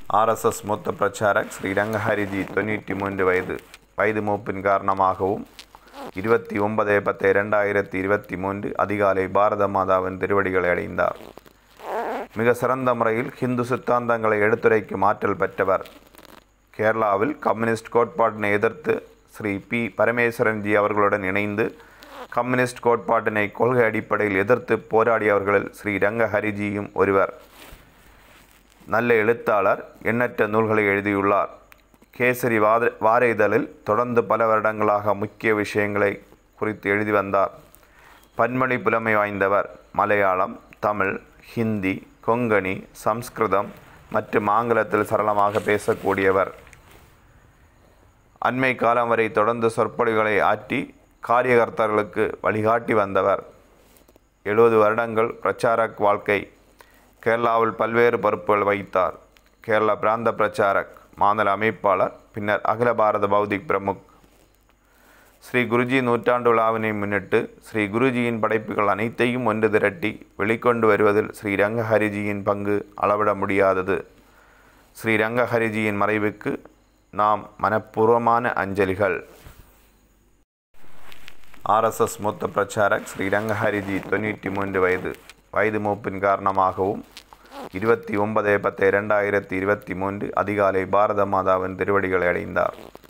RSS மூத்த பிரச்சாரக் ஸ்ரீ ரங்கஹரிஜி தொண்ணூற்றி மூன்று வயது வயது மூப்பின் காரணமாகவும் இருபத்தி ஒன்பது பத்து இரண்டாயிரத்தி இருபத்தி மூன்று அதிகாலை பாரத மாதாவின் திருவடிகளை அடைந்தார் மிக சிறந்த முறையில் ஹிந்து சித்தாந்தங்களை எடுத்துரைக்கும் ஆற்றல் பெற்றவர் கேரளாவில் கம்யூனிஸ்ட் கோட்பாட்டினை எதிர்த்து ஸ்ரீ பி பரமேஸ்வரன்ஜி அவர்களுடன் இணைந்து கம்யூனிஸ்ட் கோட்பாட்டினை கொள்கை அடிப்படையில் எதிர்த்து போராடியவர்களில் ஸ்ரீ ரங்கஹரிஜியும் ஒருவர் நல்ல எழுத்தாளர் எண்ணற்ற நூல்களை எழுதியுள்ளார் கேசரி வாத வார இதழில் தொடர்ந்து பல வருடங்களாக முக்கிய விஷயங்களை குறித்து எழுதி வந்தார் பன்மொழி புலமை வாய்ந்தவர் மலையாளம் தமிழ் ஹிந்தி கொங்கணி சம்ஸ்கிருதம் மற்றும் ஆங்கிலத்தில் சரளமாக பேசக்கூடியவர் அண்மை காலம் வரை தொடர்ந்து சொற்பொழிவுகளை ஆற்றி காரியகர்த்தர்களுக்கு வழிகாட்டி வந்தவர் எழுபது வருடங்கள் பிரச்சாரக் வாழ்க்கை கேரளாவில் பல்வேறு பொறுப்புகள் வகித்தார் கேரள பிராந்த பிரச்சாரக் மாநில அமைப்பாளர் பின்னர் அகில பாரத பௌதிக் பிரமுக் ஸ்ரீ குருஜி நூற்றாண்டு விழாவினை முன்னிட்டு ஸ்ரீ குருஜியின் படைப்புகள் அனைத்தையும் ஒன்று திரட்டி வெளிக்கொண்டு வருவதில் ஸ்ரீ ரங்கஹரிஜியின் பங்கு அளவிட முடியாதது ஸ்ரீ ரங்கஹரிஜியின் மறைவுக்கு நாம் மனப்பூர்வமான அஞ்சலிகள் ஆர்எஸ்எஸ் மூத்த பிரச்சாரக் ஸ்ரீ ரங்கஹரிஜி தொண்ணூற்றி மூன்று வயது வயது மூப்பின் காரணமாகவும் இருபத்தி ஒன்பது பத்து இரண்டாயிரத்தி இருபத்தி மூன்று அதிகாலை பாரத மாதாவின் திருவடிகளை அடைந்தார்